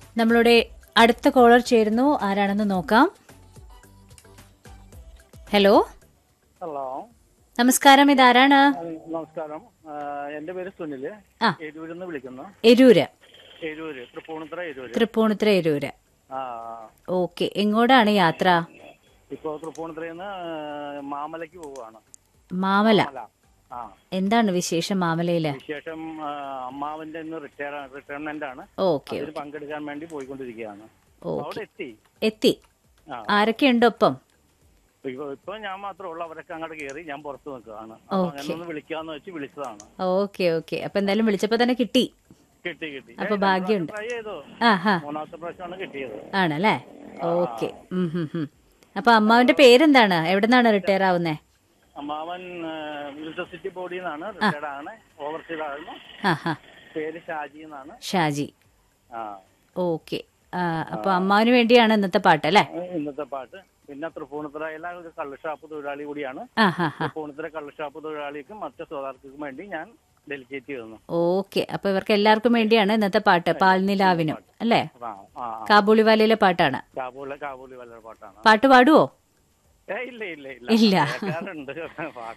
നമ്മളുടെ അടുത്ത കോളർ ചേരുന്നു ആരാണെന്ന് നോക്കാം ഹലോ ഹലോ നമസ്കാരം ഇതാരാണ് നമസ്കാരം ആ, എന്റെ പേര് സുനില് ആ. എരൂരിൽ നിന്ന് വിളിക്കുന്നു എരൂര് എരൂര് തൃപ്പൂണിത്തുറ എരൂര് തൃപ്പൂണിത്തുറ എരൂര് ആ ഓക്കെ എങ്ങോട്ടാണ് യാത്ര ഇപ്പോ തൃപ്പൂണിത്തുറയിൽ നിന്ന് മാമലയ്ക്ക് പോവുകയാണ് മാമല മാമല ആ എന്താണ് വിശേഷം മാമലയില് വിശേഷം ആ, അമ്മാവന്റെ ഇന്ന് റിട്ടയർ റിട്ടയർമെന്റ് ആണ് ഓക്കെ അതിൽ പങ്കെടുക്കാൻ വേണ്ടി പോയിക്കൊണ്ടിരിക്കുകയാണ് അപ്പൊ ഓക്കെ അവിടെ എത്തി എത്തി ആ ആരൊക്കെയുണ്ട് ഒപ്പം ഇപ്പൊ ഇപ്പൊ ഞാൻ മാത്രമേ ഉള്ളൂ അവരൊക്കെ അങ്ങോട്ട് കയറി ഞാൻ പുറത്ത് നിൽക്കുകയാണ് അപ്പൊ ഓക്കേ. അങ്ങനെ ഒന്ന് വിളിക്കാന്ന് വെച്ച് വിളിച്ചതാണ് ഓക്കെ ഓക്കെ അപ്പൊ എന്തായാലും വിളിച്ചപ്പോ തന്നെ കിട്ടി കിട്ടി കിട്ടി അപ്പൊ ഭാഗ്യമുണ്ട്. ട്രൈ ചെയ്തു ആ ഹാ മൂന്നാമത്തെ പ്രാവശ്യമാണ് കിട്ടിയത് ആണല്ലേ ഓക്കെ അപ്പൊ അമ്മാവിന്റെ പേരെന്താണ് എവിടെന്നാണ് റിട്ടയർ ആവുന്നേ അമ്മാവൻ ഇലക്ട്രിസിറ്റി ബോർഡിൽ നിന്നാണ് റിട്ടയർഡ് ആണ് ഓവർസീഡ് ആയിരുന്നു ആ ഹാ പേര് ഷാജി എന്നാണ് ഷാജി ആ ഓക്കെ അപ്പൊ അമ്മാവിന് വേണ്ടിയാണ് ഇന്നത്തെ പാട്ട് അല്ലേ ഇന്നത്തെ പാട്ട് പിന്നെ തൃപ്പൂണിത്തുറയിലെ ഒരു കള്ളുഷാപ്പ് തൊഴിലാളി കൂടിയാണ് ആ ഹാ ഹാ തൃപ്പൂണിത്തുറ കള്ളുഷാപ്പ് തൊഴിലാളിക്കും മറ്റു സ്വകാർക്കും വേണ്ടി ഞാൻ ഡെലിഗേറ്റ് ചെയ്യുന്നു ഓക്കെ അപ്പൊ ഇവർക്ക് എല്ലാവർക്കും വേണ്ടിയാണ് ഇന്നത്തെ പാട്ട് പാൽനിലാവിനും അല്ലേ ആ ആ ആ. കാബൂളിവാലയിലെ പാട്ടാണ് കാബൂള് കാബൂളി വല്ല പാട്ടാണ് പാട്ട് പാടുവോ ഏ ഇല്ല ഇല്ല ഇല്ല. കേൾക്കാറുണ്ട്